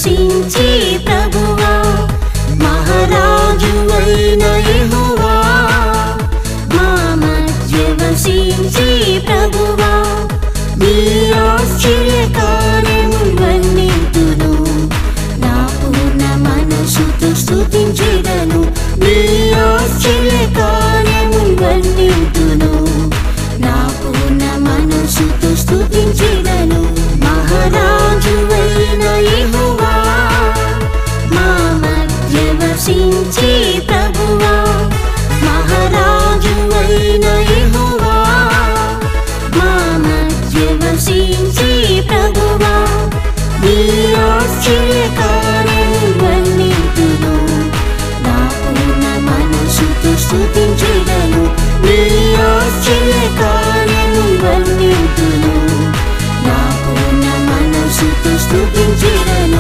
వ్యవసించి ప్రభువా మహారాజు అయిన యెహోవా మా మధ్య వసించి ప్రభువా నీ ఆశ్చర్య కార్యములన్నింటిను నా పూర్ణ మనసుతో స్తుతించెదను నీ ఆశ్చర్య కార్యములన్నింటిను నా పూర్ణ మనసుతో స్తుతించెదను మహారాజు అయిన యెహోవా మా మధ్య వసించి ప్రభువా మహారాజు అయిన యెహోవా మా మధ్య వసించి ప్రభువా నీ ఆశ్చర్య కార్యములన్నింటిను నా పూర్ణ మనసుతో స్తుతించెదను నీ ఆశ్చర్య కార్యములన్నింటిను నా పూర్ణ మనసుతో స్తుతించెదను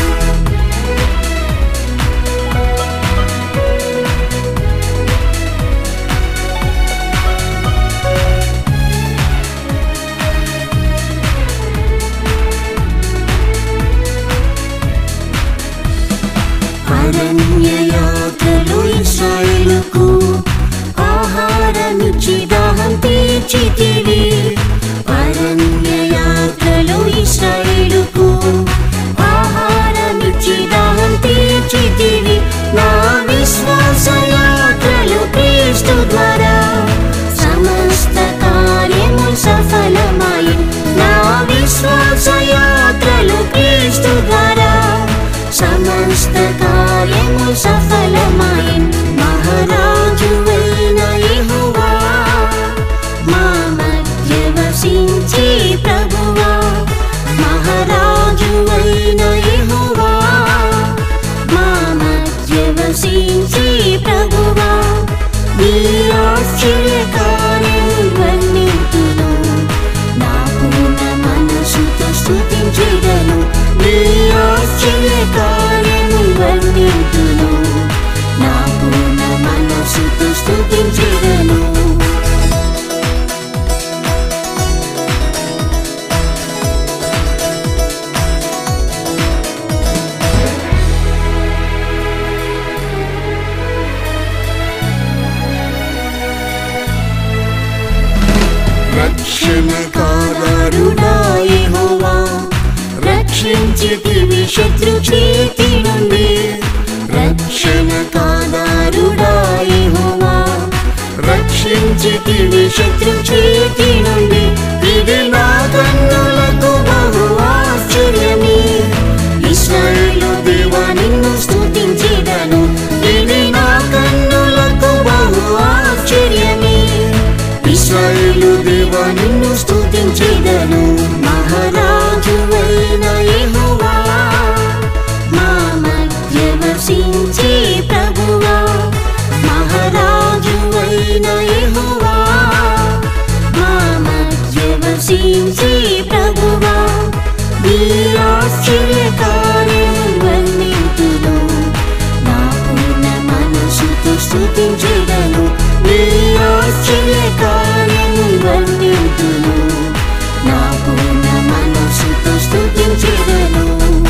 అరణ్య యాత్రలు ఇస్రాయేలుకు ఆహారమిచ్చి దాహం తీర్చితివి అరణ్య యాత్రలు ఇస్రాయేలుకు ఆహారమిచ్చి దాహం తీర్చితివి నా విశ్వాస యాత్రలు క్రీస్తు ద్వారా సమస్త కార్యము సఫలమాయి నా విశ్వాస యాత్రలు క్రీస్తు ద్వారా సమస్త కార్యము సఫలమాయి మహారాజు అయిన యెహోవా మా మధ్య వసించి ప్రభువా మహారాజు అయిన యెహోవా మా మధ్య వసించి ప్రభువా నీ ఆశ్చర్య కార్యములన్నింటిను నా పూర్ణ మనసుతో స్తుతించెదను నీ ఆశ్చర్య కార్యములన్నింటిను నా పూర్ణ మనసుతో స్తుతించెదను రక్షణ కాదారుడా యెహోవా రక్షించితివి శత్రు చేతి నుండి రక్షణ కాదారుడా యెహోవా రక్షించితివి శత్రు చేతి నుండి ఇది నా కన్నులకు బహు ఆశ్చర్యమే ఇస్రాయేలు దేవా నిన్ను స్తుతించెదను ఇది నా కన్నులకు బహు ఆశ్చర్యమే ఇస్రాయేలు దేవా నిన్ను స్తుతించెదను మహారాజు అయిన యెహోవా మా మధ్య వసించి ప్రభువా మహారాజు అయిన యెహోవా మా మధ్య వసించి ప్రభువా నీ ఆశ్చర్య కార్యములన్నింటిను నా పూర్ణ మనసుతో స్తుతించెదను నీ ఆశ్చర్య కార్యములన్నింటిను నా పూర్ణ మనసుతో స్తుతించెదను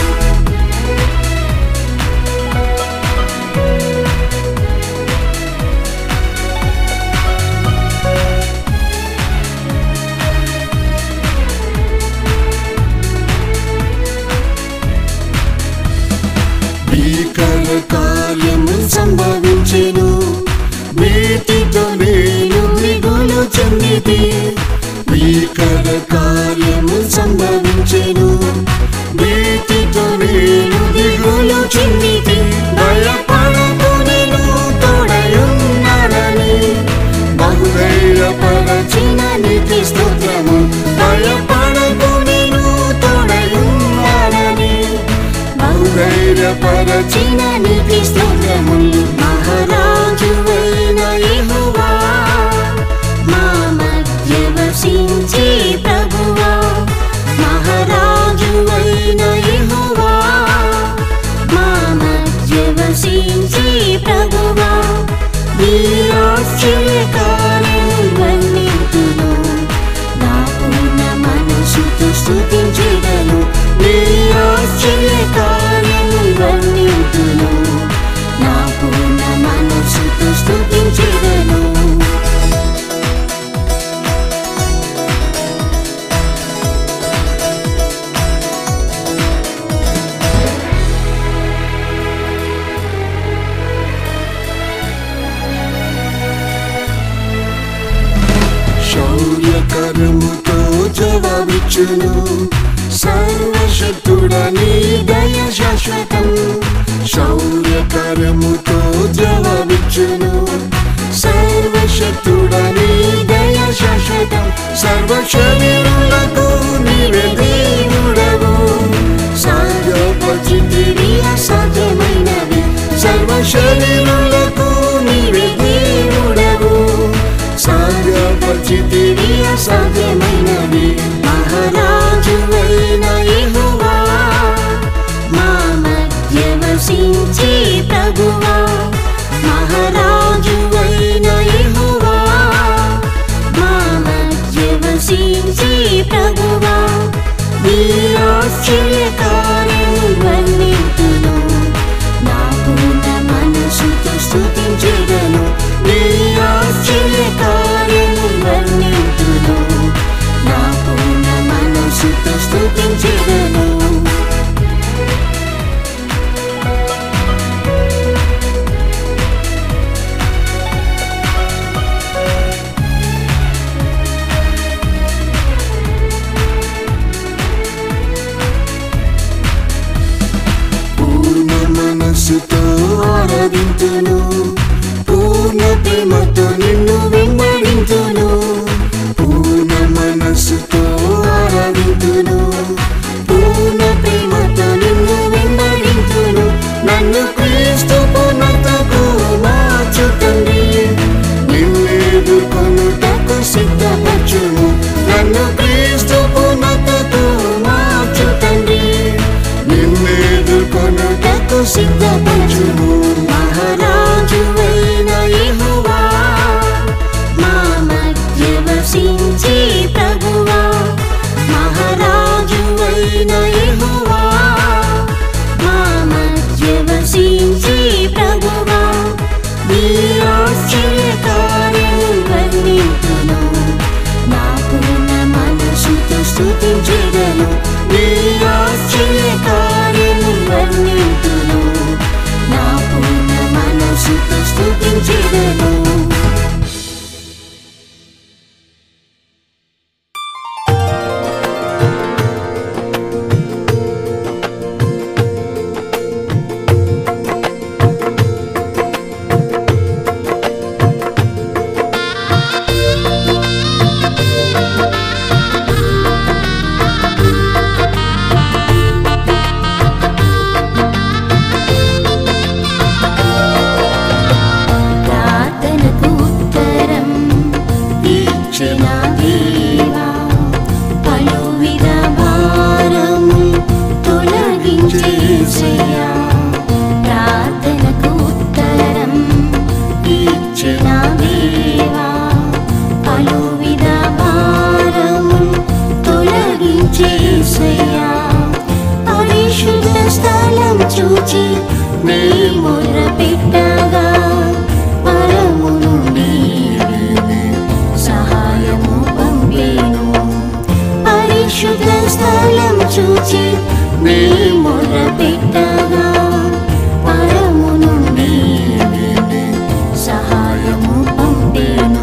భీకర కార్యము సంభవించెను నీతితో నేను దిగులు చెందితి భీకర కార్యము సంభవించెను నీతితో నేను దిగులు చెందితి భయపడకు నేను తోడయున్నానని బహుధైర్యపరచిన నీతి స్తోత్రము భయపడకు నేను తోడయున్నానని బహుధైర్యపరచిన నీతి స్తోత్రములు మహారాజు అయిన యెహోవా మా మధ్య వసించి ప్రభువా మహారాజు అయిన యెహోవా మా మధ్య వసించి ప్రభువా నీ ఆశ్చర్య కార్యములన్నింటిను నా పూర్ణ మనసుతో స్తుతించెదను నీ ఆశ్చర్య కార్యములన్నింటిను జవాబిచ్చును సర్వశక్తుడని దయ శాశ్వతం శౌర్యకరముతో జవాబిచ్చును సర్వశక్తుడని దయ శాశ్వతం సర్వ శరీరులకు నీవే దేవుడవు సాధ్యపచితివి అసాధ్యమైనవి సర్వ శరీరులకు నీవే దేవుడవు సాధ్యపచితివి అసాధ్యమైనవి మహారాజువైన యెహోవా మా మధ్య వసించే ప్రభువా మహారాజువైన యెహోవా మా మధ్య వసించే ప్రభువా నీ ఆశ్చర్యకార్యము వర్ణింతును నా పూర్ణ మనసుతో స్తుతించెదను నీ ఆశ్చర్యకార్యము వర్ణింతును నా పూర్ణ మనసుతో స్తుతించెదను పూర్ణ మనస్సుతో ఆరాధింతును పూర్ణ ప్రేమతో నిన్ను వెంబడింతును పూర్ణ మనస్సుతో ఆరాధింతును పూర్ణ ప్రేమతో నిన్ను వెంబడింతును నన్ను క్రీస్తు పూర్ణతకు మార్చు తండ్రి నిన్నెదుర్కొనుటకు సిద్ధపరచును నన్ను క్రీస్తు పూర్ణతకు మార్చు తండ్రి నిన్నెదుర్కొనుటకు సిద్ధపరచును మహారాజువైన యెహోవా మా మధ్య వసించే ప్రభువా మహారాజువైన యెహోవా మా మధ్య వసించే ప్రభువా నీ ఆశ్చర్యకార్యము వర్ణింతును నా పూర్ణ మనసుతో స్తుతించెదను నీ ఆశ్చర్యకార్యము వర్ణింతును నా పూర్ణ మనసుతో స్తుతించెదను ప్రార్థనకు ఉత్తరం ఇచ్చిన దేవా పలువిధ భారము తొలగించేసయ్యా ప్రార్థనకు ఉత్తరం ఇచ్చిన దేవా పలువిధ భారము తొలగించేసయ్యా పరిశుద్ధ స్థలం చూచి నీ మొర్ర పెట్టగా పరము నుండి సహాయము పంపేను పరిశుద్ధ స్థలం చూచి నీ మొర్ర పెట్టగా పరము నుండి సహాయము పంపేను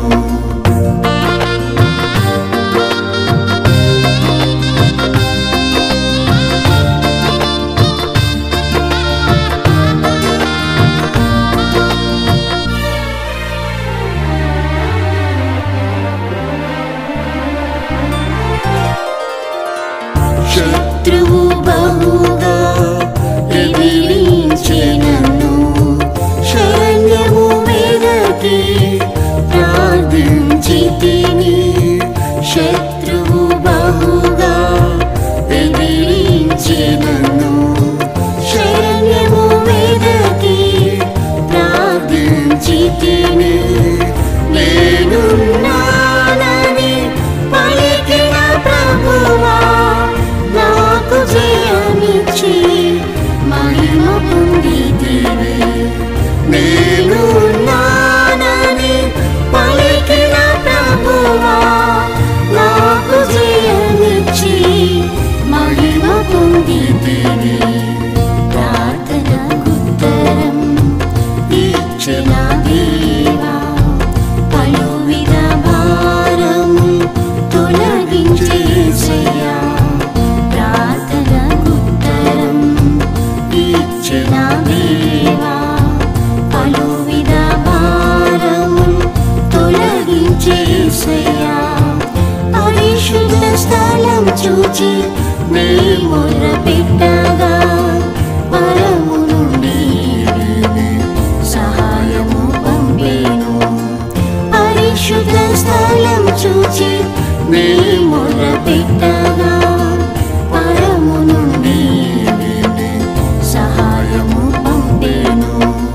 శత్రువు బహుగా ఎదిరించే నన్ను శరణ్యము వెదకి ప్రార్థించి తిని శత్రువు బహుగా ఎదిరించే నన్ను శరణ్యము వెదకి ప్రార్థించి తిని నేనున్నానని పలికిన ప్రభువా నాకు జయమిచ్చి మహిమ పొందితివి నేనున్నానని పలికిన ప్రభువా నాకు జయమిచ్చి మహిమ పొందితివి ప్రార్థనకుత్తరం ఇచ్చిన దేవా పలువిధ భారము తొలగించేసయ్యా పెట్టగా పరము నుండి సహాయము పంపేను పరిశుద్ధ స్థలం చూచి నీ మొర పెట్టగా పరము నుండి సహాయము పంపేను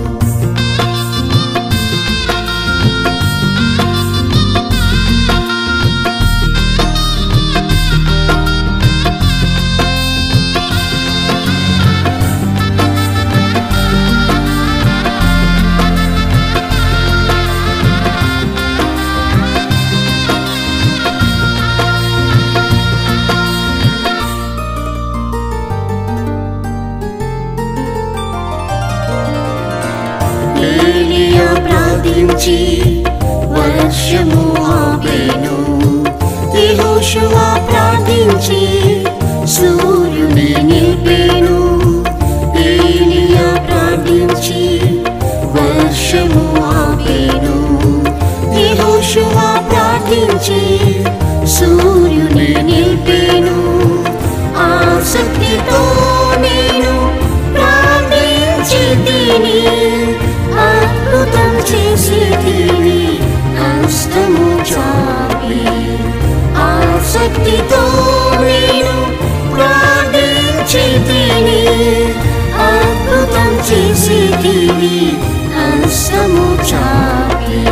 ఏలియా ప్రార్థించి వర్షము ఆపేను యెహోషువ ప్రార్థించి సూర్యుని నిలిపేను ఏలియా ప్రార్థించి వర్షము ఆపేను యెహోషువ ప్రార్థించి సూర్యుని నిలిపేను ఆసక్తితో నేను ప్రార్థించి తిని అద్భుతం చేసి తిని హస్తము చాపి ఆసక్తితో నేను ప్రార్థించి తిని అద్భుతం చేసి తిని హస్తము చాపి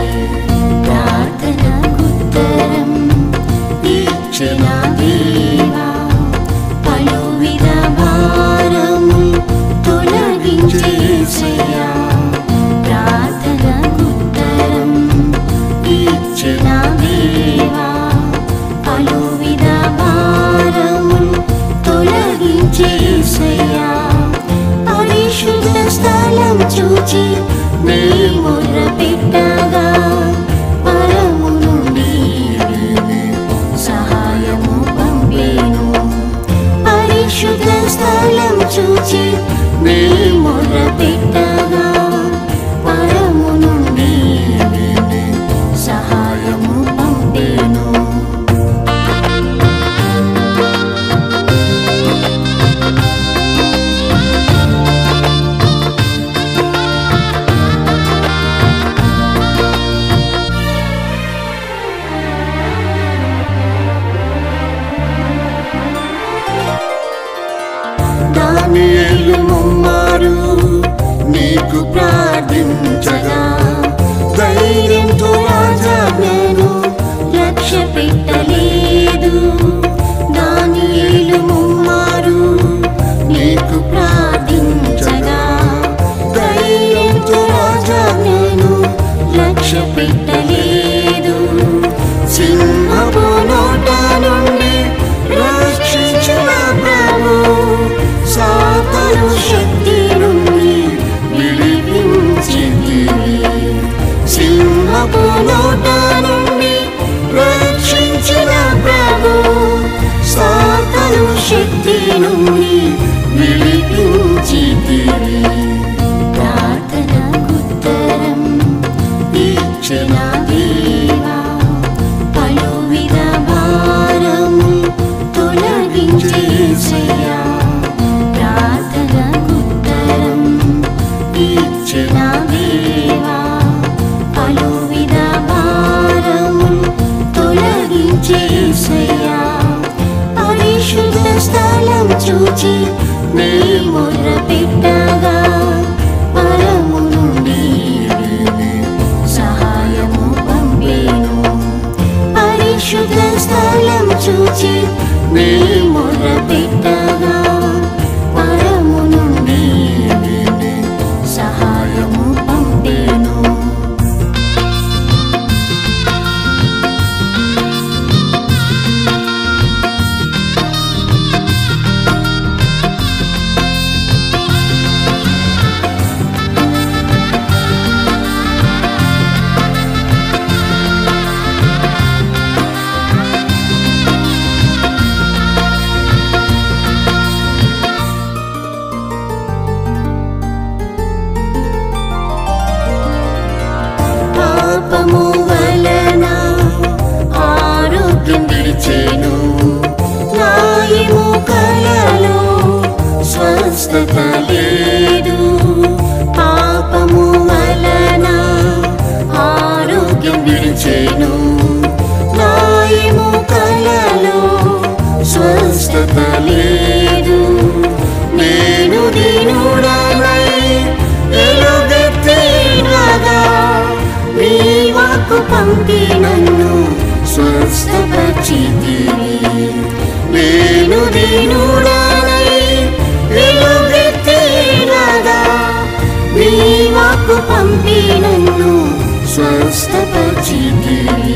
ప్రార్థనకుత్తరం ఇచ్చిన దేవా పలువిధ భారము తొలగించేసయ్యా ప్రార్థనకుత్తరం ఇచ్చిన దేవా పలువిధ భారము తొలగించేసయ్యా పరిశుద్ధ స్థలం చూచి నీ మొర్ర పెట్టగా పరము నుండి సహాయము పంపేను పరిశుద్ధ స్థలం చూచి నీ మొర్ర పెట్టగా పరము నుండి సహాయము పంపేను దానియేలు ముమ్మారు నీకు ప్రార్థించగా ధైర్యంతో రాజాజ్ఞను లక్ష్య పెట్టలేదు దానియేలు ముమ్మారు నీకు ప్రార్థించగా ధైర్యంతో రాజాజ్ఞను లక్ష్య పెట్టలేదు సింహపు నోట నుండి రక్షించిన ప్రభు సాతను శక్తి నుండి విడిపించింది సింహపు నోట నుండి రక్షించిన ప్రభు సాతను శక్తి నుండి విడిపించింది ప్రార్థనకుత్తరం ఇచ్చిన దేవా పలువిధ భారము తొలగించేసయ్యా ప్రార్థనకుత్తరం ఇచ్చిన దేవా పలువిధ భారము తొలగించేసయ్యా పరిశుద్ధ స్థలం చూచి నీ మొర్ర పెట్టగా పరము నుండి సహాయము పంపేను పరిశుద్ధ స్థలం చూచి నీ మొర్ర పెట్టగా పరము నుండి సహాయము పంపేను స్వస్థత లేదు పాపము వలన ఆరోగ్యం విడిచెను నాయము కలలో స్వస్థత లేదు నేను దీనుడనై ఎలుగెత్తినగా నీ వాక్కు పంపి నన్ను స్వస్థపరిచితివి నేను దీనుడనై ఎలుగెత్తినగా నీ వాక్కు పంపి నన్ను స్వస్థపరిచితివి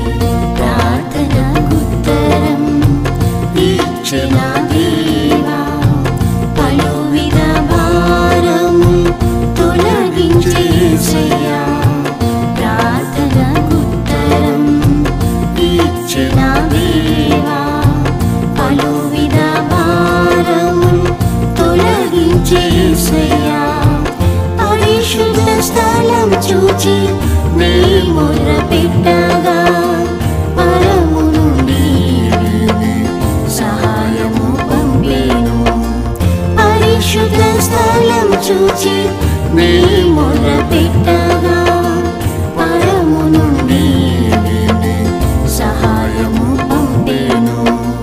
ప్రార్థనకుత్తరం ఇచ్చిన దేవా పలువిధ భారము తొలగించేసయ్యా ప్రార్థనకుత్తరం ఇచ్చిన దేవా పలువిధ భారము తొలగించేసయ్యా పరిశుద్ధ స్థలం చూచి నీ మొర్ర పెట్టగా పరము నుండి విని సహాయము పంపేను పరిశుద్ధ స్థలం చూచి నీ మొర్ర పెట్టగా పరము నుండి విని సహాయము పంపేను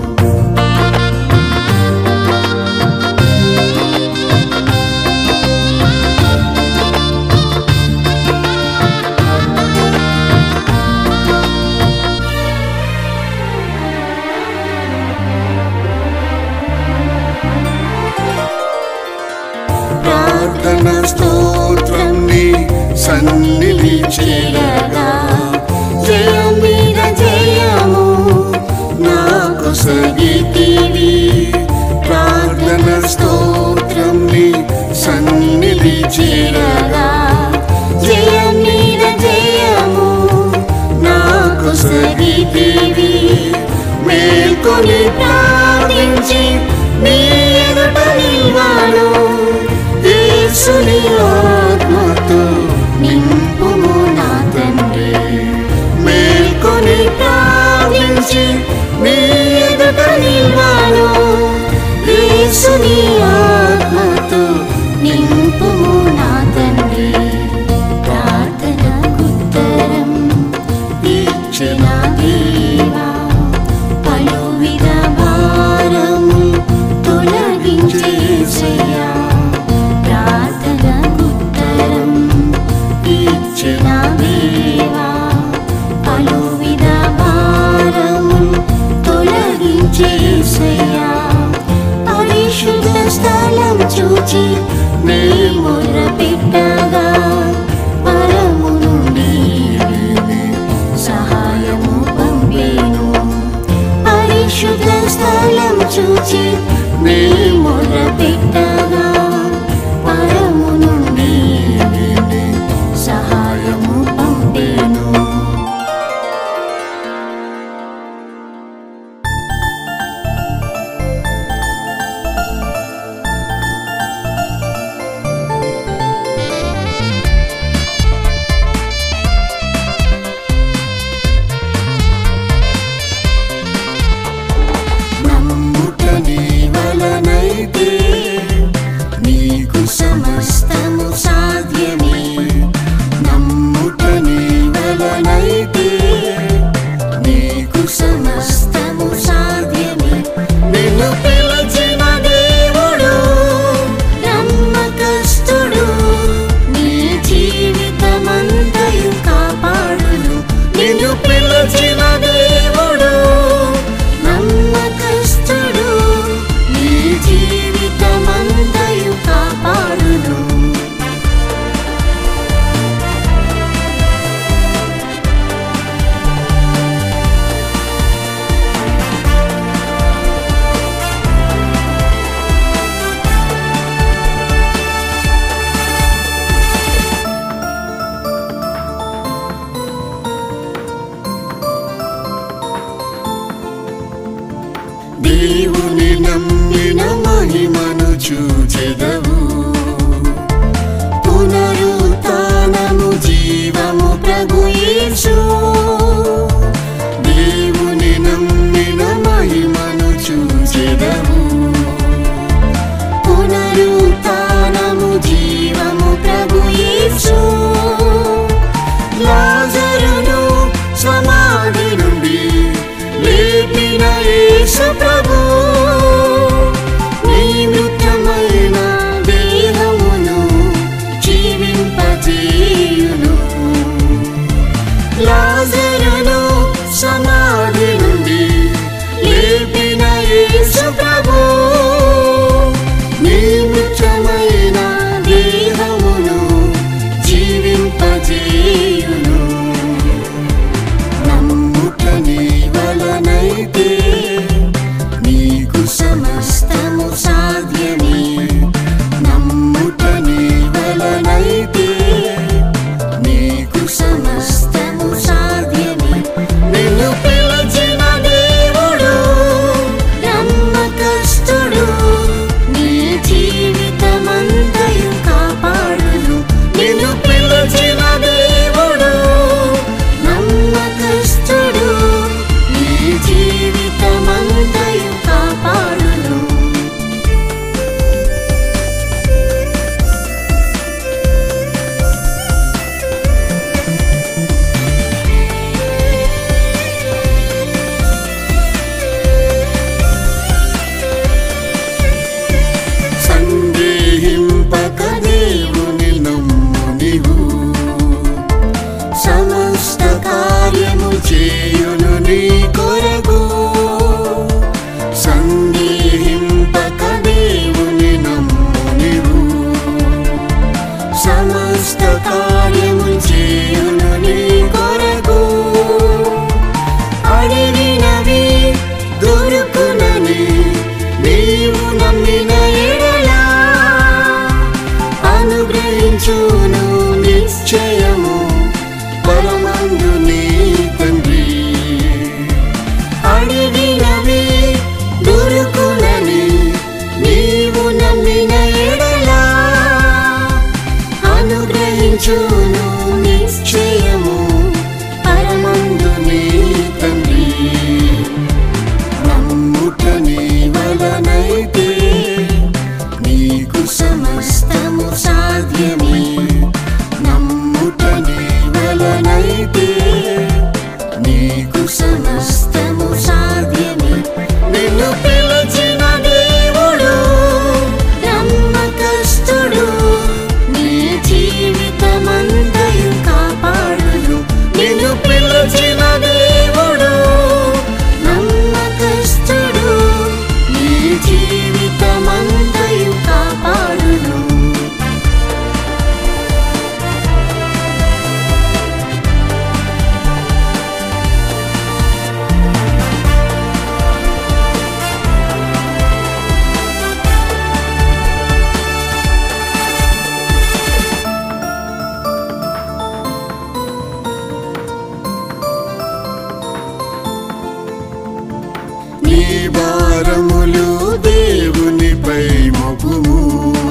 ప్రార్థన స్తోత్రం నీ సన్నిధి చేరగా జయం మీద జయము నాకు సగితివి ప్రార్థన స్తోత్రం నీ సన్నిధి చేరగా జయం మీద జయము నాకు సగితివి మేల్కొని ప్రార్థించి నీ ఎదుట నిల్వాను యేసుని ఆత్మతో నింపుము నా తండ్రి మేల్కొని ప్రార్థించి నీ ఎదుట నిల్వాను యేసుని ఆత్మతో నింపుము నా తండ్రి ప్రార్థనకుత్తరం ఇచ్చిన దేవా పలువిధ భారము తొలగించేసయ్యా ప్రార్థనకుత్తరం ఇచ్చిన దేవా పలువిధ భారము తొలగించేసయ్యా పరిశుద్ధ స్థలం చూచి నీ మొర్ర పెట్టగా పరము నుండి విని సహాయము పంపేను పరిశుద్ధ స్థలం చూచి నీ మొర్ర పెట్టగా పరము నుండి విని సహాయము పంపేను నమ్ముట నీ వలనైతే నీకు సమస్తము సాధ్యమే నమ్ముట నీ వలనైతే నీకు సమస్తము సాధ్యమే నిన్ను పిలిచిన దేవుడు నమ్మకస్తుడు నీ జీవితమంతయు కాపాడును నిన్ను పిలిచిన దేవుడు నమ్మకస్తుడు నీ జీవితమంతయు కాపాడును దేవుని నమ్మిన మహిమను చూచెదవు పునరుత్నము జీవము ప్రభు యేసు దేవుని నమ్మిన మహిమను చూచెదవు పునరుత్నము చేర్చును నిశ్చయము పరమందు నీ తండ్రి నమ్ముట నీ వలనైతే నీకు సమస్తము సాధ్యమే నమ్ముట నీ వలనైతే నీకు సమస్తము సాధ్యమే నిన్ను పిలిచిన దేవుడు నమ్మకస్తుడు నీ జీవితమంతయు కాపాడును నిన్ను పిలిచిన దేవుడు నమ్మకస్తుడు నీ జీవితమంతయు కాపాడును నీ భారములు దేవునిపై మోపుము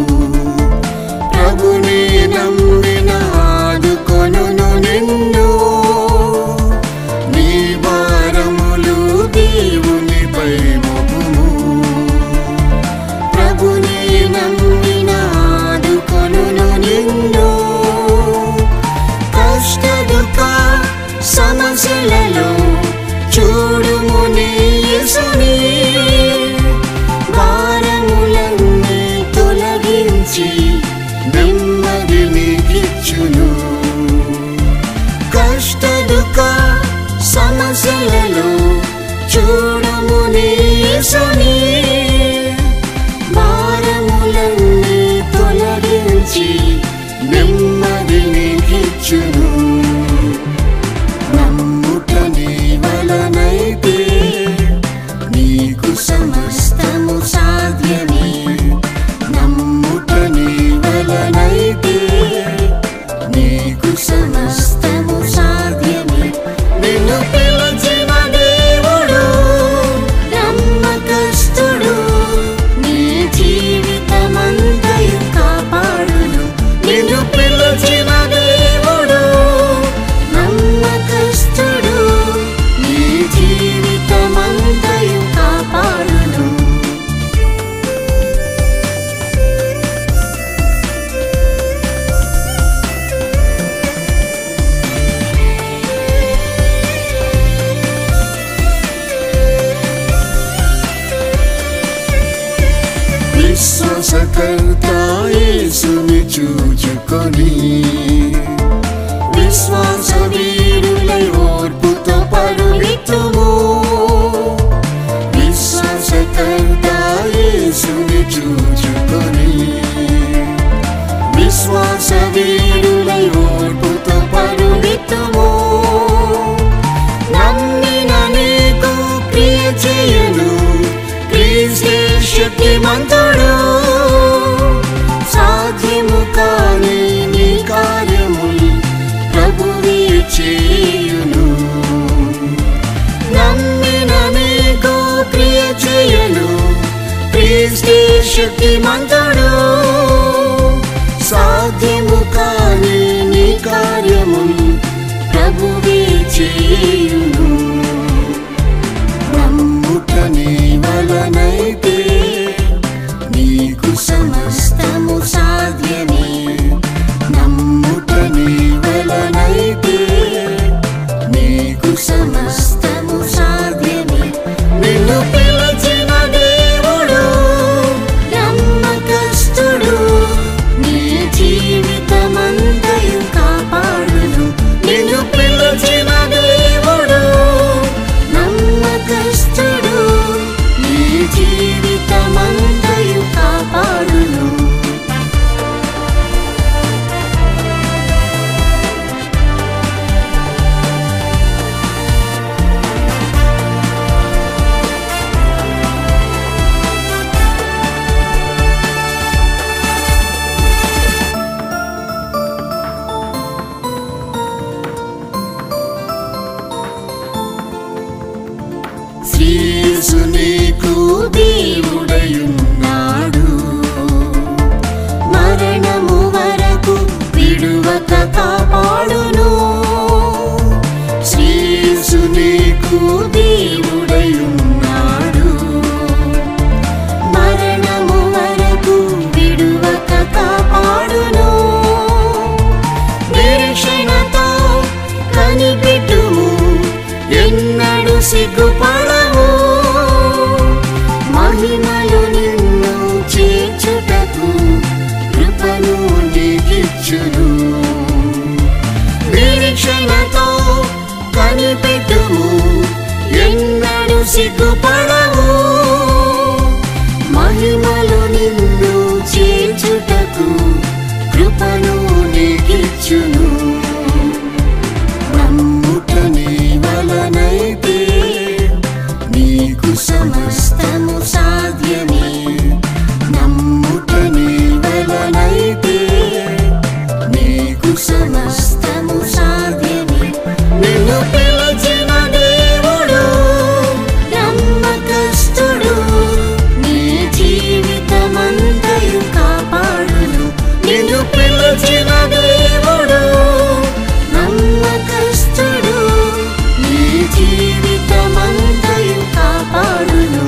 ప్రభుని నమ్మిన ఆదుకొనును నిన్ను నీ భారములు దేవునిపై మోపుము ప్రభుని నమ్మిన ఆదుకొనును నిన్ను కష్ట దుఃఖ సమస్యలలో చూడుము నీ యేసుని భారములన్నీ తొలగించి నెమ్మది నీకిచ్చును కష్ట దుఃఖ సమస్యలలో చూడము నీ యేసుని భారములన్నీ తొలగించి నెమ్మది నీకిచ్చును నమ్ముట నీ వలనైతే నీకు సమస్తము సాధ్యమే నమ్ముట నీ వలనైతే నీకు సమస్తము సాధ్యమే నిన్ను పిలిచిన దేవుడు నమ్మకస్తుడు నీ జీవితమంతయు కాపాడును నిన్ను పిలిచిన దేవుడు నమ్మకస్తుడు నీ జీవితమంతయు కాపాడును విశ్వాసకర్త యేసుని చూచుకొని విశ్వాస వీరులై ఓర్పుతో పరుగెత్తుము విశ్వాసకర్త యేసుని చూచుకొని విశ్వాస వీరులై ఓర్పుతో పరుగెత్తుము నమ్మిన నీకు క్రియ చేయను క్రీస్తే శక్తిమంతుడు సాధ్యము కాని నీ కార్యములు ప్రభువే చేయును నమ్మిన నీకు క్రియ చేయను క్రీస్తే శక్తిమంతుడు సాధ్యము కాని నీ కార్యములు ప్రభువే చేయును నమ్ముట నీ వలనైతే నీకు సమస్తము సాధ్యమే నమ్ముట నీ వలనైతే నీకు సమస్తము సాధ్యమే నిన్ను పిలిచిన దేవుడు నమ్మకస్తుడు నీ జీవితమంతయు కాపాడును నిన్ను పిలిచిన దేవుడు నమ్మకస్తుడు నీ జీవితమంతయు కాపాడును స్వస్థతను నీకిచ్చును నమ్ముట నీ వలనైతే నీకు సమస్తము సాధ్యమే నమ్ముట నీ వలనైతే నీకు సమస్తము సాధ్యమే నిన్ను పిలిచిన దేవుడు నమ్మకస్తుడు నీ జీవితమంతయు కాపాడును నిన్ను పిలిచిన దేవుడు నమ్మకస్తుడు నీ జీవితమంతయు కాపాడును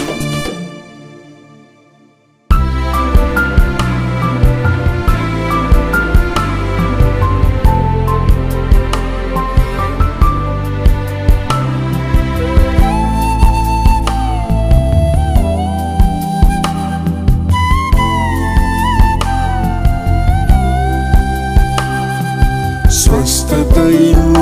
స్వస్థతయు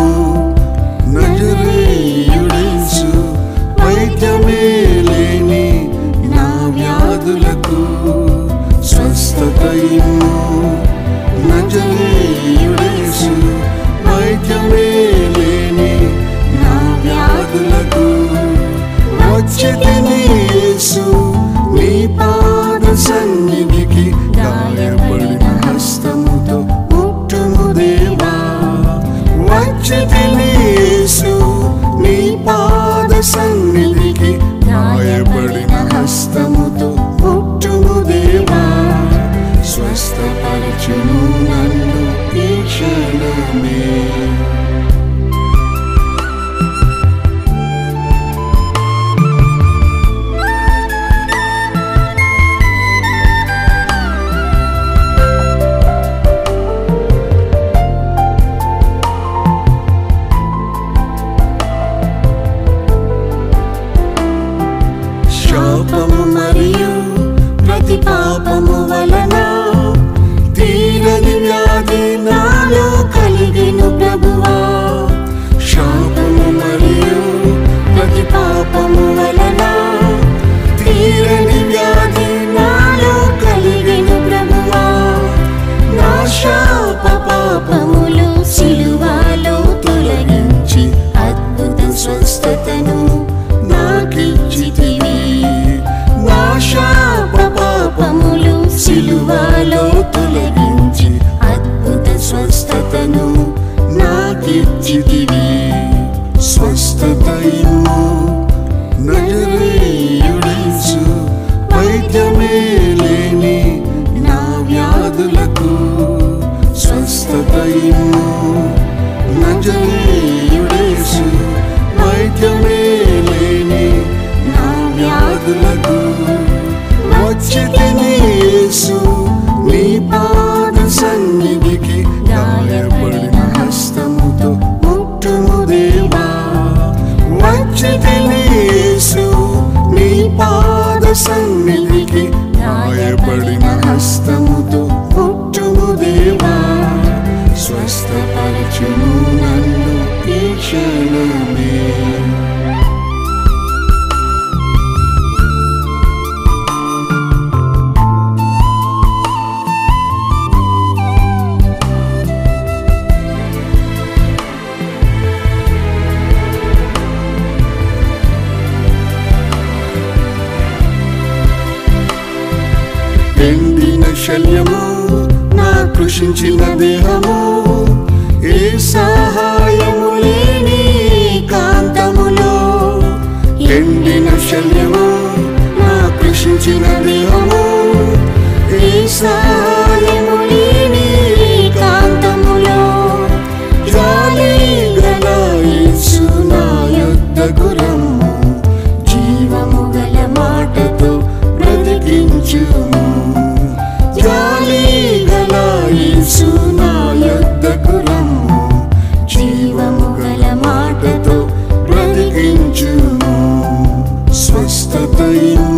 నజరేయుడేసు వైద్యమే లేని నా వ్యాధులకు స్వస్థతయు నజరేయుడేసు వైద్యమే లేని నా వ్యాధులకు వచ్చితిని యేసు నీ పాద సన్నిధికి గాయపడిన హస్తముతో ముట్టుము దేవా వచ్చితిని యేసు నీ పాద సన్నిధికి గాయపడిన హస్తముతో ముట్టుము దేవా స్వస్థపరచును నన్ను ఈ క్షణమే శాపము మరియు ప్రతి పాపము వలన తీరని వ్యాధి నాలో కలిగిను ప్రభువా శాపము మరియు ప్రతి పాపము వలన తీరని వ్యాధి నాలో కలిగిను ప్రభువా నా శాప పాపములు సిలువలో తొలగించి అద్భుత స్వస్థతను నాకిచ్చితివి నా శాప పాపములు సిలువలో తొలగించి అద్భుత స్వస్థతను నాకిచ్చితివి స్వస్థతయు నజరేయుడేసు వైద్యమే లేని నా వ్యాధులకు స్వస్థతయు నజరేయుడేసు వైద్యమే లేని నా వ్యాధులకు వచ్చితిని యేసు నీ పాద సన్నిధికి గాయపడిన హస్తముతో ముట్టుము దేవా వచ్చితిని యేసు నీ పాద సన్నిధికి గాయపడిన హస్తముతో ముట్టుము దేవా స్వస్థపరచును నన్ను ఈ క్షణమే ఎండిన శల్యము నా కృషించిన దేహము ఏ సహాయము లేని కాంతములో ఎండిన శల్యము నా కృషించిన దేహము ఏ సహాయము లేని కాంతములో జాలి గల యేసు నా యొద్దకు రమ్ము జీవము గల మాటతో బ్రతికించుము జాలి గల యేసు నా యొద్దకు రమ్ము జీవము గల మాటతో బ్రతికించుము స్వస్థతయు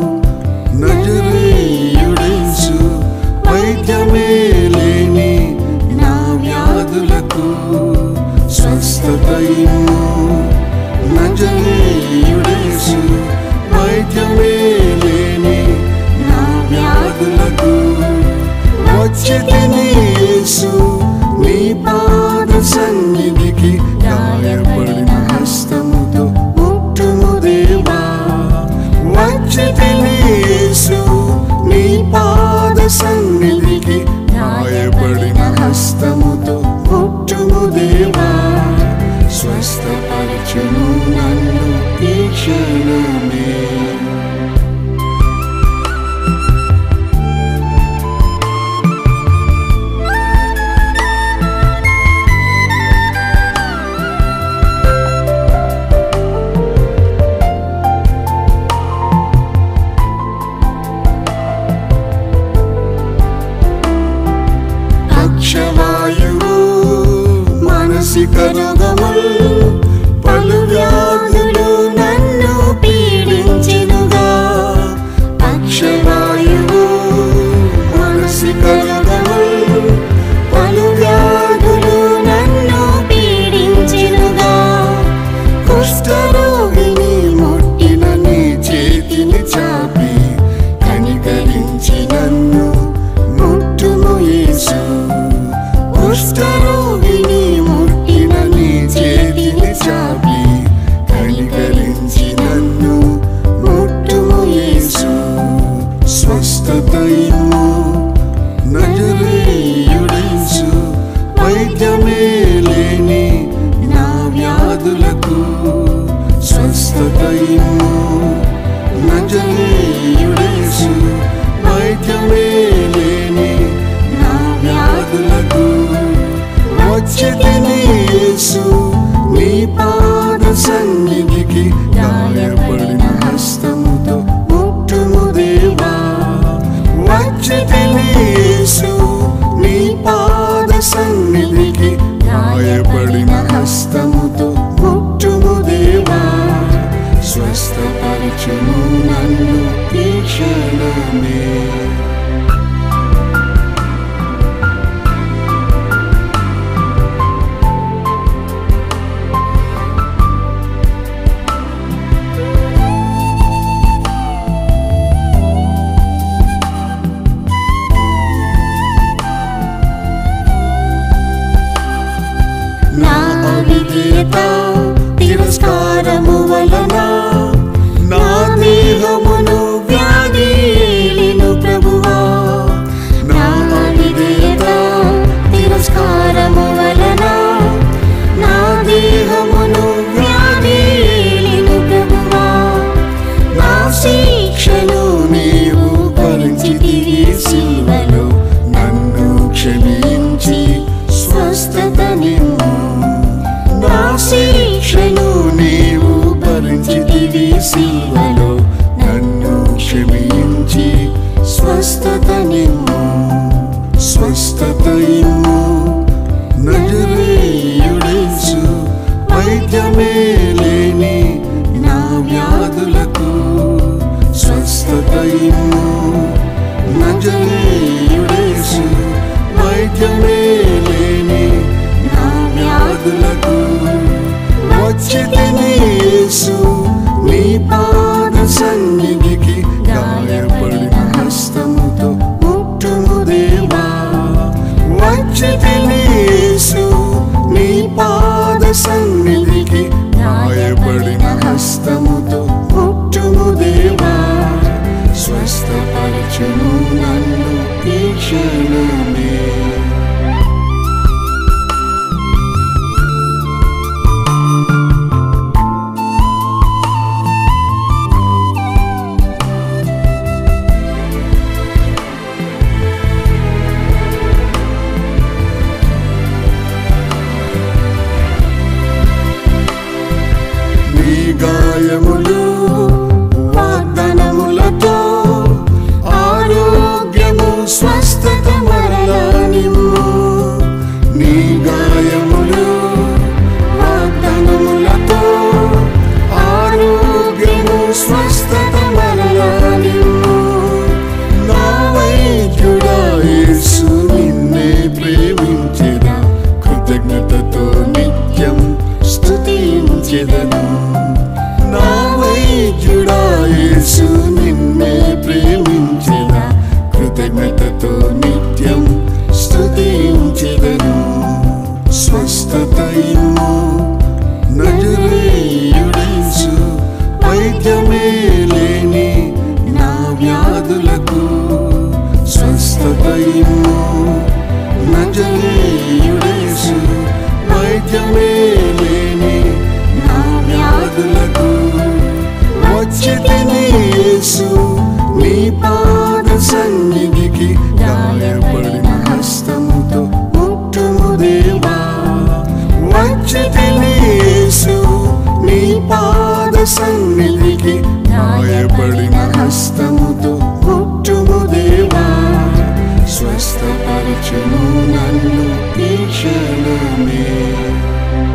నజరేయుడేసు వైద్యమే లేని నా వ్యాధులకు స్వస్థతయు నజరేయుడేసు వైద్యమే లేని నా వ్యాధులకు వచ్చితిని సన్నిధికి గాయపడిన హస్తముతో ముట్టుము దేవా స్వస్థపరచును నన్ను ఈ క్షణమే పక్షవాయువు మానసిక రోగములు పలు వ్యాధులు నన్ను పీడించెనుగా పక్షవాయువు మానసిక రోగములు పలు వ్యాధులు నన్ను పీడించెనుగా కుష్ఠరోగిని ముట్టిన నీ చేతిని చాపి కనికరించి నన్ను ముట్టుము యేసు కుష్ఠరోగిని ముట్టిన నీ చేతిని చాపి కనికరించి నన్ను ముట్టుము యేసు స్వస్థత ఇమ్ము నజరేయుడేసు వైద్యమే లేని నా వ్యాధులకు స్వస్థత ఇమ్ము నజరేయుడేసు వైద్యమే లేని నా వ్యాధులకు వచ్చితిని యేసు నీ పాద సన్నిధికి గాయపడిన హస్తముతో ముట్టుము దేవా వచ్చితిని యేసు నీ పాద సన్నిధికి గాయపడిన హస్తముతో ముట్టుము దేవా స్వస్థపరచుము నన్ను ఈ క్షణమే నా అవిధేయత తిరస్కారము వలన నా దేహమును వ్యాధి ఏలిను ప్రభువా నా అవిధేయత తిరస్కారము వలన నా దేహమును వ్యాధి ఏలిను ప్రభువా నా శిక్షను నీవు భరించితివి సిల్వలో నన్ను క్షమించి స్వస్థత నిన్ను నా శిక్షను నీవు భరించితివి సిల్వలో నన్ను క్షమించి స్వస్థత నిన్ను స్వస్థత ఇమ్ము నజరేయుడేసు వైద్యమే లేని నా వ్యాధులకు స్వస్థత ఇమ్ము నజరేయుడేసు వైద్యమే లేని నా వ్యాధులకు వచ్చితిని యేసు నీ పాద సన్నిధికి గాయపడిన హస్తముతో ముట్టుము దేవా వచ్చితిని యేసు నీ పాద సన్నిధికి గాయపడిన హస్తముతో ముట్టుము దేవా స్వస్థపరచుము నన్ను ఈ క్షణమే నీ గాయములు వాగ్దానములతో ఆరోగ్యము స్వస్థత మరలా నిమ్ము నీ గాయములు వాగ్దానములతో ఆరోగ్యము స్వస్థత మరలా నిమ్ము నా వైద్యుడా యేసు నిన్నే ప్రేమించెదా కృతజ్ఞతతో నిత్యం స్తుతించెదను నా వైద్యుడా యేసు నిన్నే ప్రేమించెదా కృతజ్ఞతతో నిత్యం స్తుతించెదను స్వస్థత ఇమ్ము నజరేయుడేసు వైద్యమే లేని నా వ్యాధులకు స్వస్థత ఇమ్ము నజరేయుడేసు వైద్యమే లేని నా వ్యాధులకు వచ్చి తిని యేసు నీ పాద సన్నిధికి గాయపడిన హస్తముతో ముట్టుము దేవా వచ్చి తిని యేసు నీ పాద సన్నిధికి గాయపడిన హస్తముతో ముట్టుము దేవా స్వస్థపరచుము నన్ను ఈ క్షణమే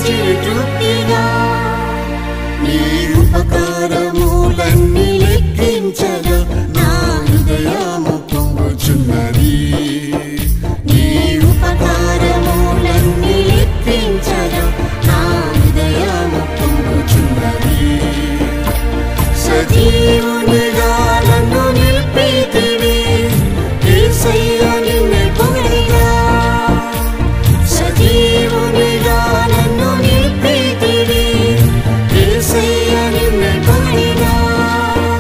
చిరుతృప్తిగా నీ ఉపకారములన్నీ లెక్కించగా నా హృదయము పొంగుచున్నది నీ ఉపకారములన్నీ లెక్కించగా నా హృదయము పొంగుచున్నది సజీవునిగా నన్ను నిలిపితివి యేసయ్య నిన్నే పొగడిగా సజీవునిగా నన్ను నిలిపితివి యేసయ్య నిన్నే పొగడిగా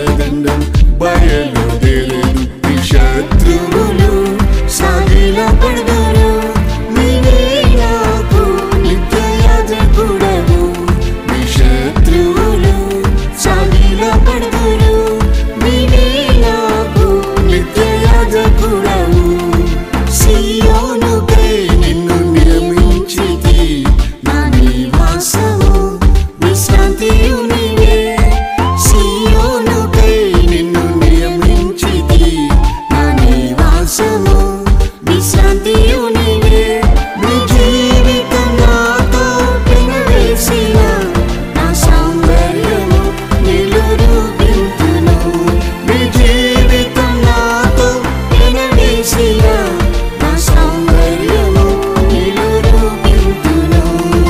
అండదండం బయలుదేరేను ఈ శత్రువులు సాగిల పడదరు నీవే నాకు నిత్య యాజకుడవు ఈ శత్రువులు సాగిల పడదరు నీవే నాకు నిత్య యాజకుడవు సియోనుకై నిన్ను నియమించితి నా నివాసము విశ్రాంతియు నీవే సియోనుకై నిన్ను నియమించితి నా నివాసము విశ్రాంతియు నీవే నీ జీవితం నాతో పెనవేసిన నా సౌందర్యము నిలురూపింతును నీ జీవితం నాతో పెనవేసిన నా సౌందర్యము నిలురూపింతును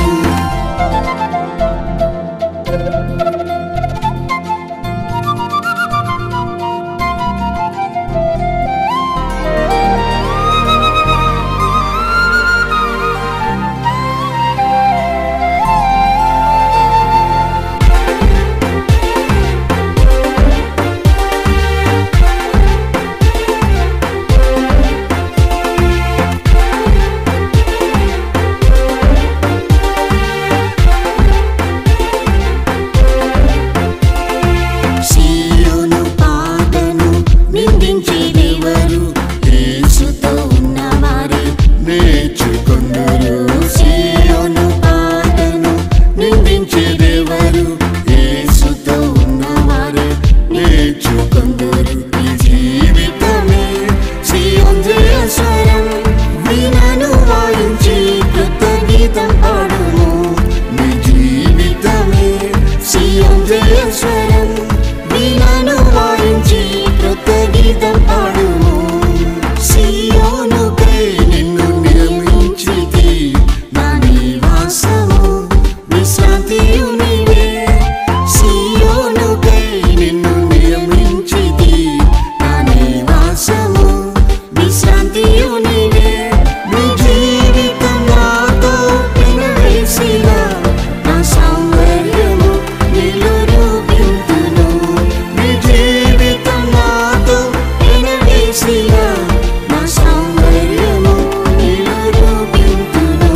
సీయోను పాటను నిందించేదెవరు యేసుతో ఉన్నవారే నేర్చుకొందురు సీయోను పాటను నిందించేదెవరు యేసుతో ఉన్నవారే నేర్చుకొందురు ఈ జీవితమే సీయోన్ జయ స్వరం వీణను వాయించి కృత గీతం పాడుము నీ జీవితమే సీయోన్ జయ స్వరం వీణను వాయించి కృత గీతం పాడుము సియోనుకై నిన్ను నియమించితి నా నివాసము విశ్రాంతియు నీవే సియోనుకై నిన్ను నియమించితి నా నివాసము విశ్రాంతియు నీవే నీ జీవితం నాతో పెనవేసిన నా సౌందర్యము నిలురూపింతును నీ జీవితం నాతో పెనవేసిన నా సౌందర్యము నిలురూపింతును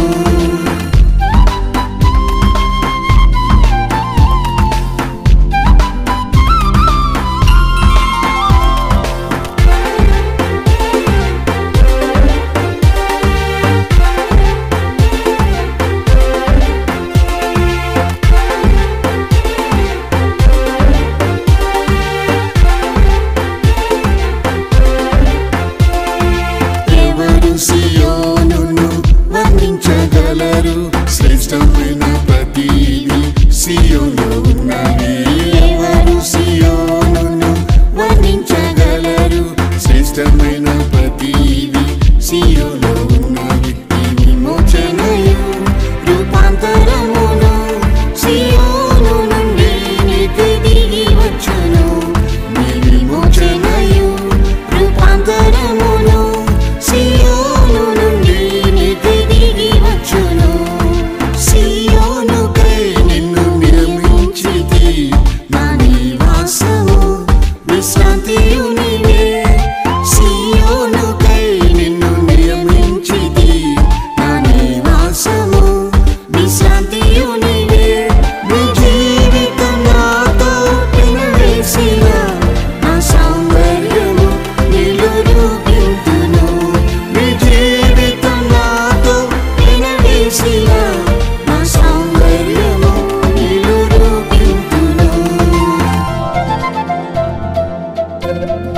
ఎవరు సియోనును వర్ణించగలరు శ్రేష్టమైన ప్రతిది సియోను ఉన్నది ఎవరు సియోనును వర్ణించగలరు శ్రేష్టమైన ప్రతిది సియోను ఉన్నది ఈ విమోచనయు రూపాంతరమును సియోను నుండి నీకు దిగి వచ్చును నీ విమోచనయు రూపాంతరమును సియోను నుండి నీకు దిగి వచ్చును సియోనుకై నిన్ను నియమించితి నా నివాసము విశ్రాంతియు నీవే సియోనుకై నిన్ను నియమించితి నా నివాసము విశ్రాంతియు నీవే నీ జీవితం నాతో పెనవేసిన నా సౌందర్యము నిలురూపింతును నీ జీవితం నాతో పెనవేసిన నా సౌందర్యము నిలురూపింతును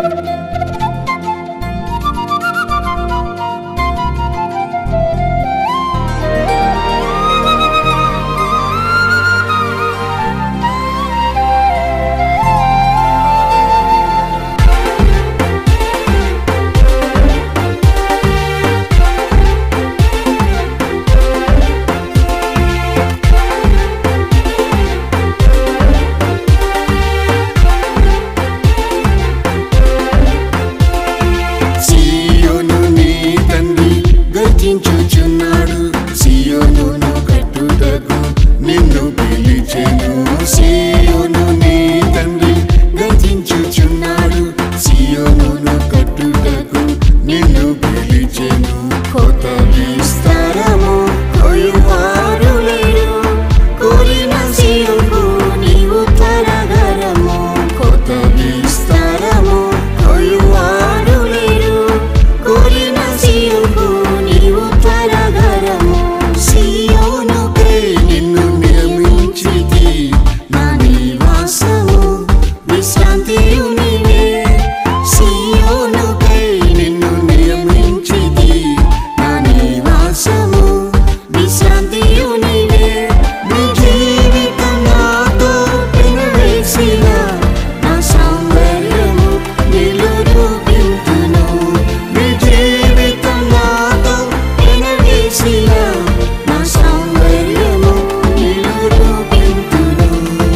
విశ్రాంతియు నీవే సియోనుకై నిన్ను నియమించితి నా నివాసము విశ్రాంతియు నీవే నీ జీవితం నాతో పెనవేసిన నా సౌందర్యము నిలురూపింతును నీ జీవితం నాతో పెనవేసిన నా సౌందర్యము నిలురూపింతును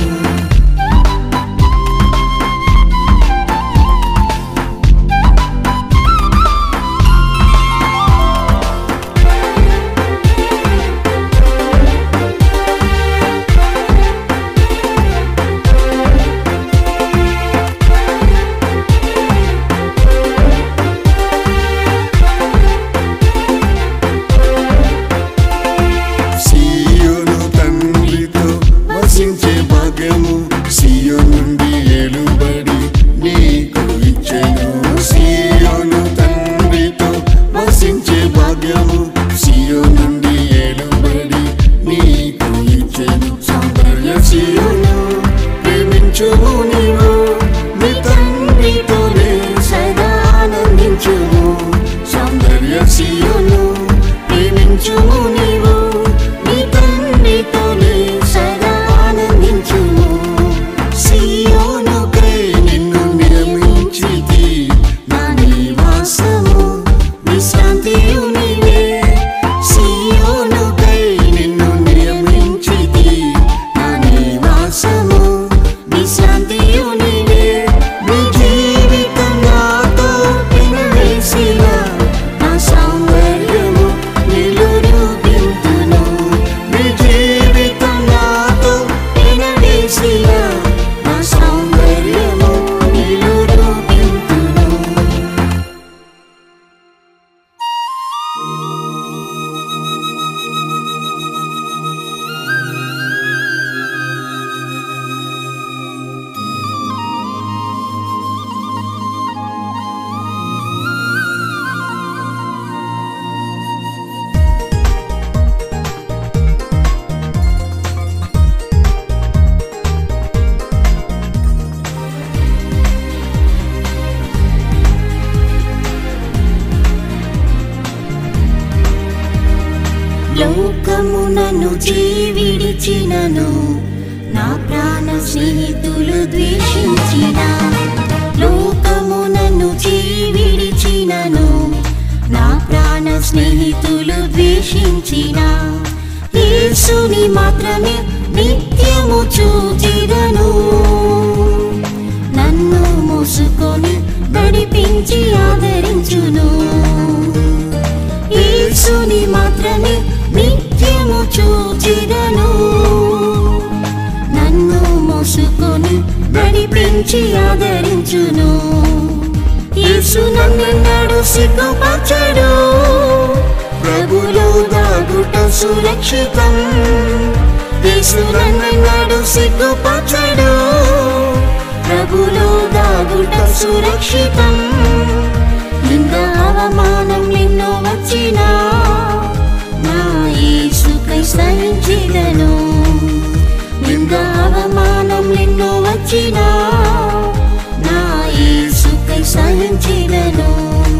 సియోను తండ్రితో వసించే భాగ్యము సియో నుండి ఏలుబడి నీకు ఇచ్చెను సియోను తండ్రితో వసించే భాగ్యము సియో నుండి ఏలుబడి నీకు ఇచ్చెను సౌందర్య సియోను ప్రేమించుము నీవు నీ తండ్రితోనే సదా ఆనందించుము సౌందర్య సియోను ప్రేమించుము నీవు నీ తండ్రితోనే సదా ఆనందించుము సియోనుకై నిన్ను నియమించితి నా నివాసము విశ్రాంతియు నీవే సియోనుకై నిన్ను నియమించితి నా నివాసము విశ్రాంతియు నీవే నీ జీవితం నాతో పెనవేసిన నా సౌందర్యము నిలురూపింతును నీ జీవితం నాతో పెనవేసిన నా సౌందర్యము నిలురూపింతును లోకమునను జీవిడిచినను నా ప్రాణ స్నేహితులు ద్వేషించిన లోకమునను జీవిడిచినను నా ప్రాణ స్నేహితులు ద్వేషించిన యేసుని మాత్రమే నిత్యము చూచిదను నన్ను మోసుకొని నడిపించి ఆదరించును యేసుని మాత్రమే నిత్యము చూచిదను నన్ను మోసుకొని నడిపించి ఆదరించును యేసు నన్నెన్నడు సిగ్గుపరచడు ప్రభులో దాగుట సురక్షితం యేసు నన్నెన్నడు సిగ్గుపరచడు ప్రభులో దాగుట సురక్షితం నింద అవమానం నిన్నో వచ్చినా నా యేసుకై సహించిదను నింద అవమానం నిన్నో వచ్చినా నా యేసుకై సహించిదను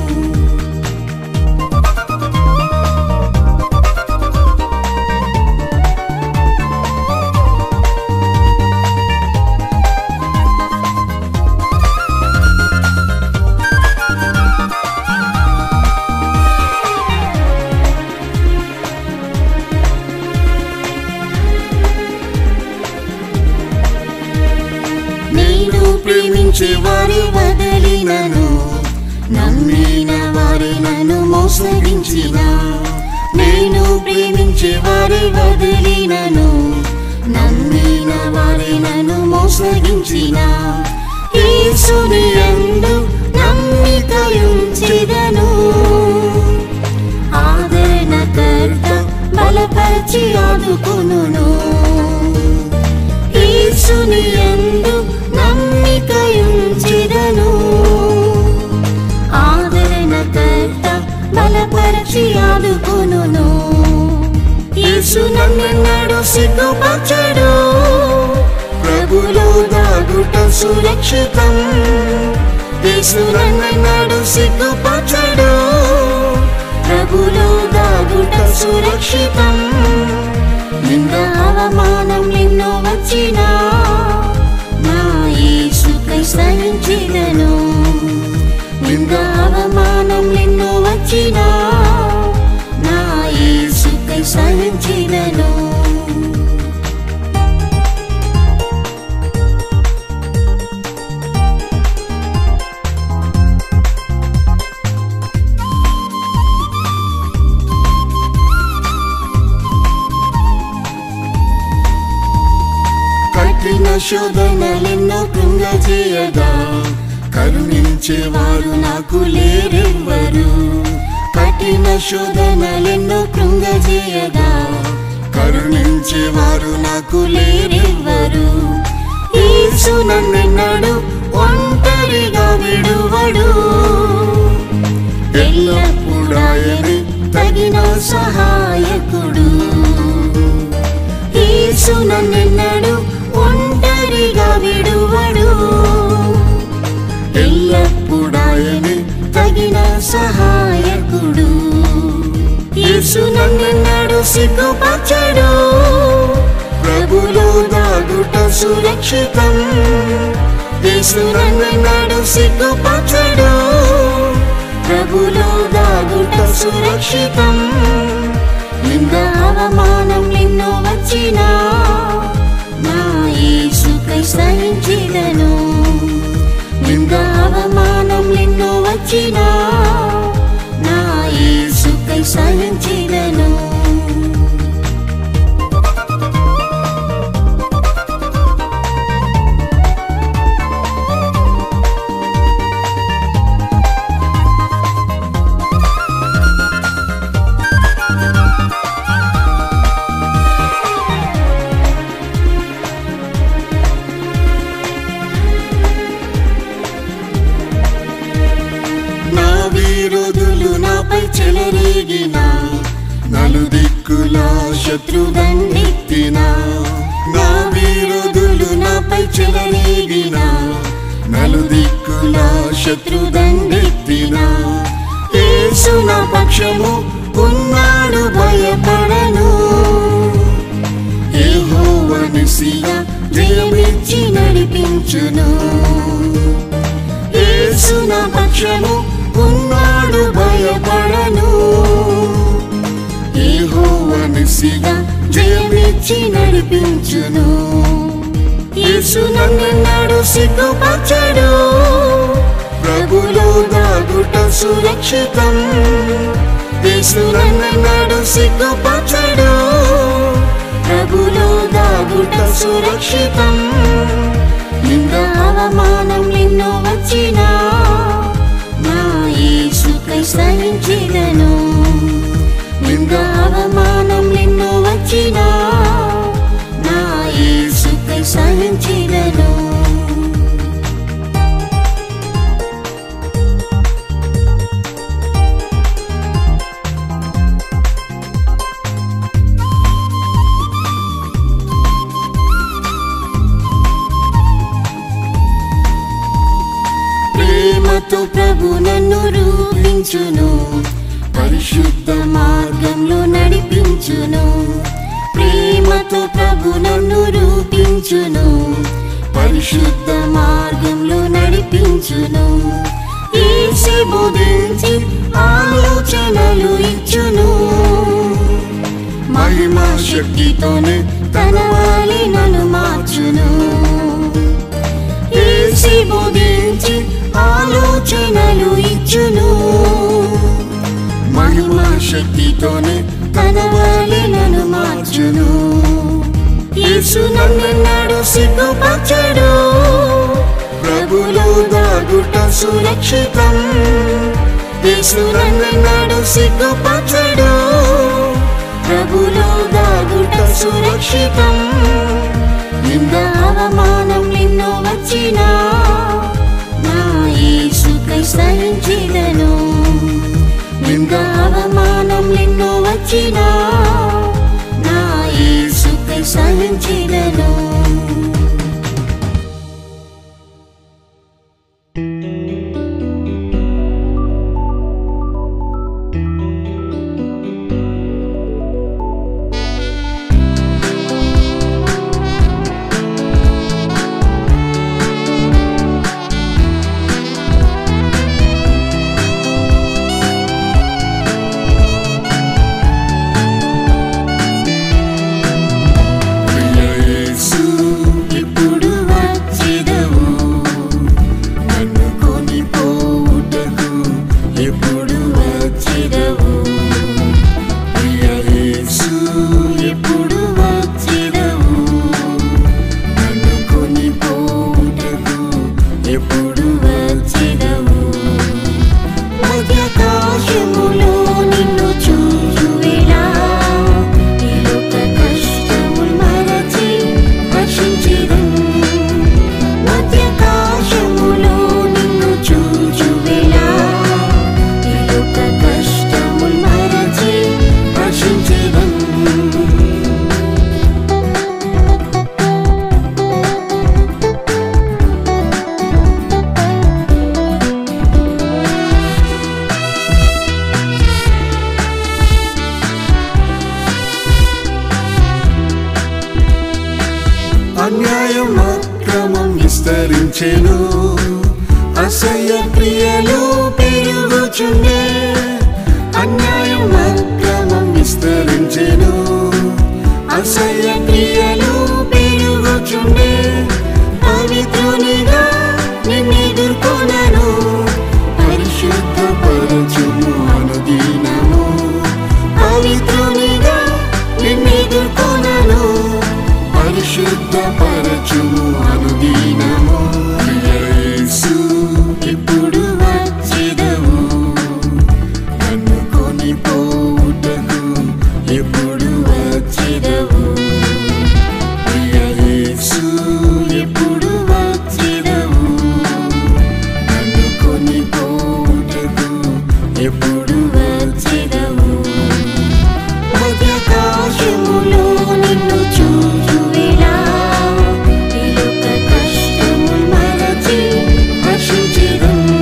నేను ప్రేమించే వారి వదలినను నమ్మిన వారి నన్ను మోసగించిన నేను ప్రేమించే వారి వదిలినను నమ్మిన వారి నన్ను మోసగించిన యేసుని యందు నమ్మికయుంచెదను ఆదరణకర్త బలపరిచి ఆదుకొనును యేసుని యందు నమ్మికయుంచెదను ఆదరణకర్త బలపరిచి ఆదుకొనును యేసు నన్నెన్నడు సిగ్గుపరచడు ప్రభులో దాగుట సురక్షితం యేసు నన్నన్నాడు సిగ్గుపరచడు ప్రభులో దాగుట సురక్షితం నింద అవమానం నిన్నో వచ్చినా నా యేసుకై సహించిదను నింద అవమానం నిన్నో వచ్చినా నా యేసుకై సహించిదను కఠిన శోధనలెన్నో కృంగజేయగా కరుణించేవారు నాకు లేరెవ్వరు కఠిన శోధనలెన్నో కృంగజేయగా కరుణించేవారు నాకు లేరెవ్వరు యేసు నన్నెన్నడు ఒంటరిగా విడువడు ఎల్లప్పుడాయని తగిన సహాయకుడు యేసు నన్నెన్నడు ఒంటరిగా విడువడు ఎల్లప్పుడాయని తగిన సహాయకుడు యేసు నన్నెన్నడు సిగ్గుపరచడు ప్రభులో దాగుట సురక్షితం యేసు నన్నెన్నడు సిగ్గుపరచడు ప్రభులో దాగుట సురక్షితం నింద అవమానం నిన్నో వచ్చినా నా యేసుకై సహించిదను నింద అవమానం నిన్నో వచ్చినా నా యేసుకై సహించిదను నా విరోధులు నాపై చెలరేగిన నలుదిక్కుల శత్రుదండెత్తిన నా విరోధులు నాపై చెలరేగిన నలుదిక్కుల శత్రుదండెత్తిన యేసు నా పక్షము ఉన్నాడు భయపడను యెహోవానిసిగా జయమిచ్చి నడిపించును యేసు నా పక్షము ఉన్నాడు భయపడను యెహోవానిసిగా జయమిచ్చి నడిపించును యేసు నన్నన్నాడు సిగ్గుపరచడు ప్రభులో దాగుట సురక్షితం యేసు నన్నన్నాడు సిగ్గుపరచడు ప్రభులో దాగుట సురక్షితం నింద అవమానం నిన్నో వచ్చినా నా యేసుకై సహించిదను నింద అవమానం నిన్నో వచ్చినా నా యేసుకై సహించిదను ప్రేమతో ప్రభు నన్ను రూపించును పరిశుద్ధ మార్గంలో నడిపించును ప్రేమతో ప్రభు నన్ను రూపించును పరిశుద్ధ మార్గంలో నడిపించును ఏసి బోధించి ఆలోచనలు ఇచ్చును మహిమా శక్తితోనే తన వాలి నన్ను మార్చును ఏసి బోధించి ఆలోచనలు ఇచ్చును మహిమా శక్తితోనే తన వాలి నన్ను మార్చును యేసు నన్నన్నాడు సిగ్గుపరచడు ప్రభులో దాగుట సురక్షితం యేసు నన్నన్నాడు సిగ్గుపరచడు ప్రభులో దాగుట సురక్షితం నింద అవమానం నిన్నో వచ్చినా నా యేసుకై సహించిదను నింద అవమానం నిన్నో వచ్చినా నా యేసుకై సహించిదను విస్తరించెను అసహ్య క్రియలు పెరుగుచుండే అన్యాయం అక్రమం విస్తరించెను అసహ్య క్రియలు పెరుగుచుండే పవిత్రునిగా నిన్నెదుర్కొనను పరిశుద్ధ పరచుము అనుదీనము పవిత్రునిగా నిన్నెదుర్కొనను పరిశుద్ధ పరచుము అనుదీనము యేసు ఇప్పుడు వచ్చెదవు నన్ను కొనిపోవుటకు ఎప్పుడు వచ్చెదవు ప్రియ యేసు ఎప్పుడు వచ్చెదవు నన్ను కొనిపోవుటకు ఎప్పుడు వచ్చెదవు మధ్యాకాశములో నిన్ను చూచువేళ ఇరుక కష్టములు మరచి హర్షించెదను.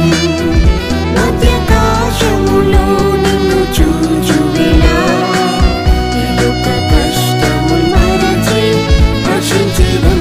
మధ్యాకాశములో నిన్ను చూచువేళ ఇరుక కష్టములు మరచి హర్షించెదను.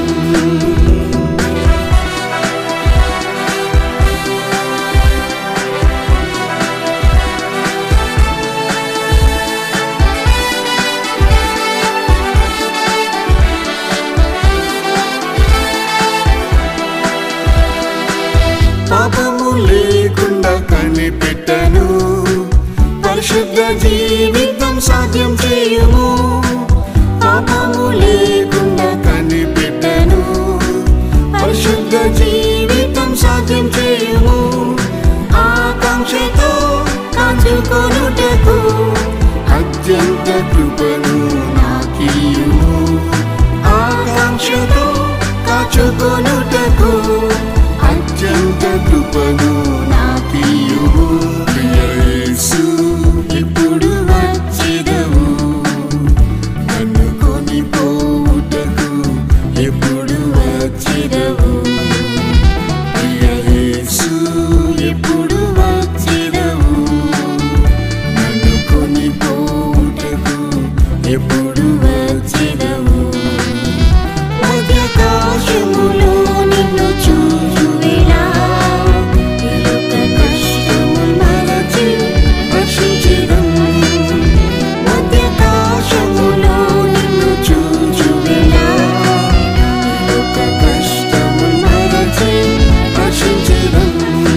పాపము లేకుండా కనిపెట్టను పరిశుద్ధ జీవితం సాధ్యం చేయుము పాపము లేకుండా కనిపెట్టను పరిశుద్ధ జీవితం సాధ్యం చేయుము ఆకాంక్షతో కాచుకొనుటకు అత్యంత కృపను నాకీయుము ఆకాంక్షతో కాచుకొనుటకు అత్యంత కృపను నాకీయుము ప్రియ యేసు ఇప్పుడు వచ్చెదవు నన్ను కొనిపోవుటకు ఎప్పుడు వచ్చెదవు ప్రియ యేసు ఎప్పుడు వచ్చెదవు నన్ను కొనిపోవుటకు ఎప్పుడు వచ్చెదవు మధ్యాకాశములో నిన్ను చూచువేళ ఇరుక కష్టములు మరచి హర్షించెదను. మధ్యాకాశములో నిన్ను చూచువేళ ఇరుక కష్టములు మరచి హర్షించెదను.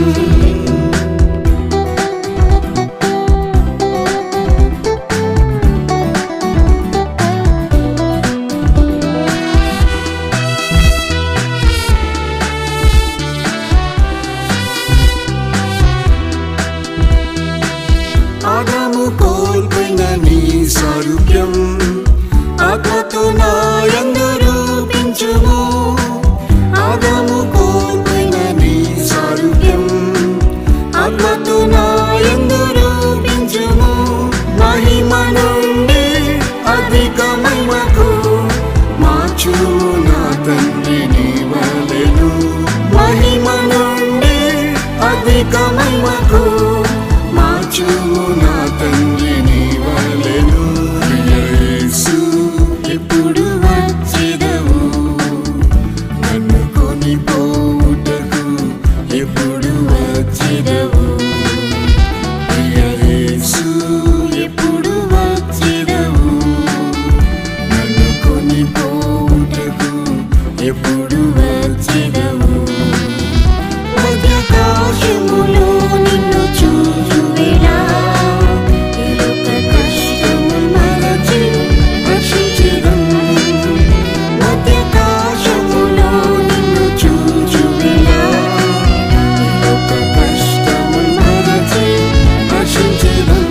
ఆదాము కోల్పోయిన నీ సారూప్యం ఆత్మతో నాయందు రూపించుము ఆదాము కోల్పోయిన నీ సారూప్యం ఆత్మతో నాయందు రూపించుము మహిమ నుండి అధిక మహిమకు మార్చుము నా తండ్రి నీ వలెను మహిమ నుండి అధిక మహిమకు మార్చుము నా తండ్రి నీ వలెను ప్రియ యేసు ఎప్పుడు వచ్చెదవు నన్ను కొనిపోవుటకు ఎప్పుడు వచ్చెదవు ప్రియ యేసు ఎప్పుడు వచ్చెదవు నన్ను కొనిపోవుటకు ఎప్పుడు వచ్చెదవు మధ్యాకాశములో నిన్ను చూచువేళ ఇరుక కష్టములు మరచి హర్షించెదను. మధ్యాకాశములో నిన్ను చూచువేళ ఇరుక కష్టములు మరచి హర్షించెదను.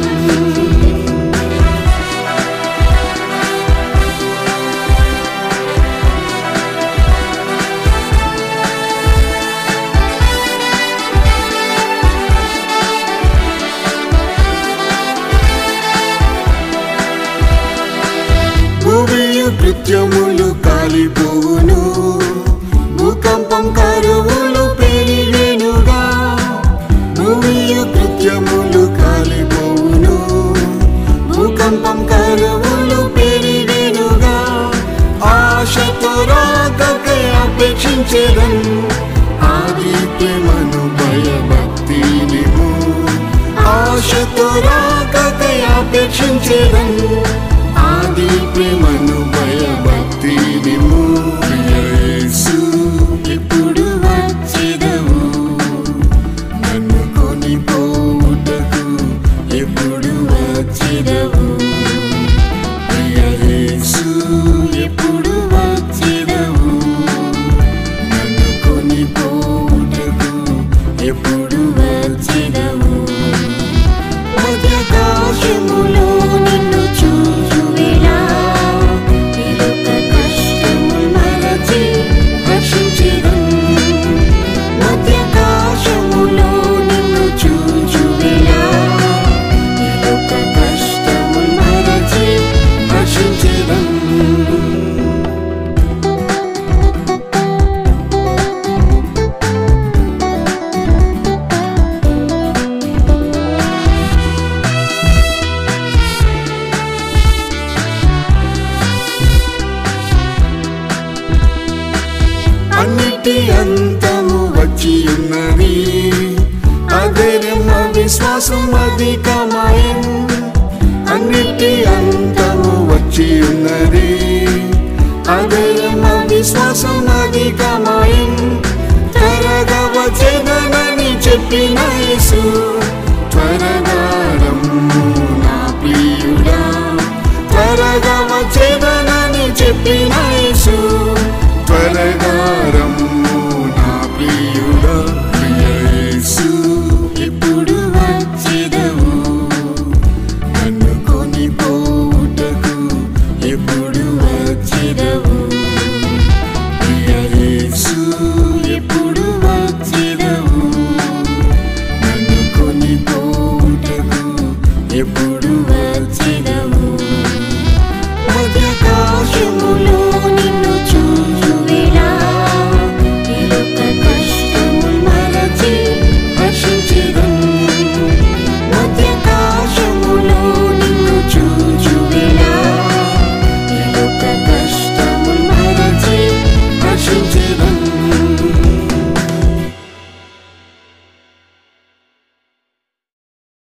భూమియు కృత్యములు కాలిపోవును భూకంపం కరువులు పెరిగేనుగా భూమియు కృత్యములు కాలిపోవును భూకంపం కరువులు పెరిగేనుగా ఆశతో రాకకే అపేక్షించేదన్ ప్రేమను భయభక్తి నిము ఆశతో రాకకై అపేక్షించేదన్ ఆది ప్రేమను భయభక్తి నిము ప్రియ యేసు ఇప్పుడు వచ్చేదవు నన్ను కొనిపోవుటకు ఎప్పుడు వచ్చేదవు ప్రియ యేసు ఎప్పుడు వచ్చేదవు నన్ను కొనిపోవుటకు ఎప్పుడు వచ్చేదవు మధ్యకాశములో నిన్ను చూచువేళ ఇరుక కష్టముల్ మరచి హర్షించెదన్. మధ్యకాశములో నిన్ను చూచువేళ ఇరుక కష్టముల్ మరచి హర్షించెదన్. అన్నిటి అంతము వచ్చి ఉన్నది అధైర్యం విశ్వాసం అధికమాయం అన్నిటి అంతము వచ్చి ఉన్నది అధైర్యం విశ్వాసం అధికమాయం త్వరగా వచ్చేదనని చెప్పిన యేసు త్వరగా రమ్ము నా ప్రియుడా త్వరగా వచ్చేదనని చెప్పిన యేసు త్వరగా రమ్ము నా ప్రియుడా ప్రియ యేసు ఇప్పుడు వచ్చి